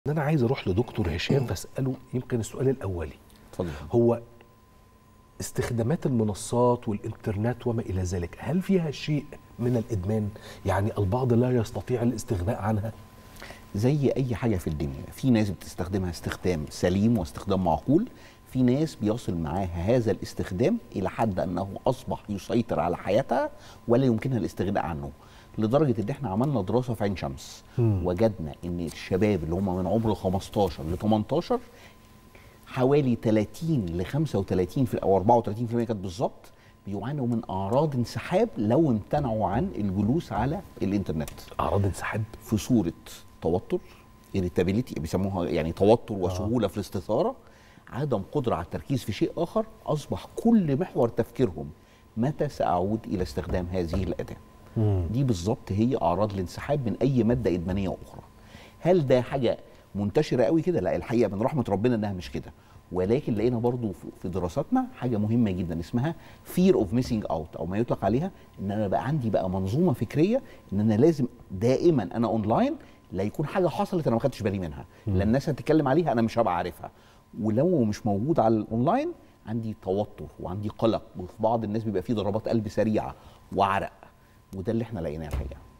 ان انا عايز اروح لدكتور هشام فاساله يمكن السؤال الاولي اتفضل هو استخدامات المنصات والانترنت وما الى ذلك هل فيها شيء من الادمان يعني البعض لا يستطيع الاستغناء عنها زي اي حاجه في الدنيا في ناس بتستخدمها استخدام سليم واستخدام معقول في ناس بيصل معاها هذا الاستخدام الى حد انه اصبح يسيطر على حياتها ولا يمكنها الاستغناء عنه لدرجه ان احنا عملنا دراسه في عين شمس مم. وجدنا ان الشباب اللي هم من عمر 15 ل 18 حوالي 30 ل 35 في او 34% كانت بالظبط بيعانوا من اعراض انسحاب لو امتنعوا عن الجلوس على الانترنت اعراض انسحاب في صوره توتر irritability بيسموها يعني توتر وسهوله في الاستثاره عدم قدره على التركيز في شيء اخر اصبح كل محور تفكيرهم متى ساعود الى استخدام هذه الاداه مم. دي بالظبط هي اعراض الانسحاب من اي ماده ادمانيه اخرى هل ده حاجه منتشره قوي كده لا الحقيقه من رحمه ربنا انها مش كده ولكن لقينا برضو في- في دراساتنا حاجه مهمه جدا اسمها fear of missing out او ما يطلق عليها ان انا بقى عندي بقى منظومه فكريه ان انا لازم دائما انا اونلاين لا يكون حاجه حصلت انا ما خدتش بالي منها لا الناس هتتكلم عليها انا مش هبقى عارفها ولو مش موجود على الاونلاين عندي توتر وعندي قلق وفي بعض الناس بيبقى فيه ضربات قلب سريعه وعرق وده اللي احنا لقيناه الحقيقه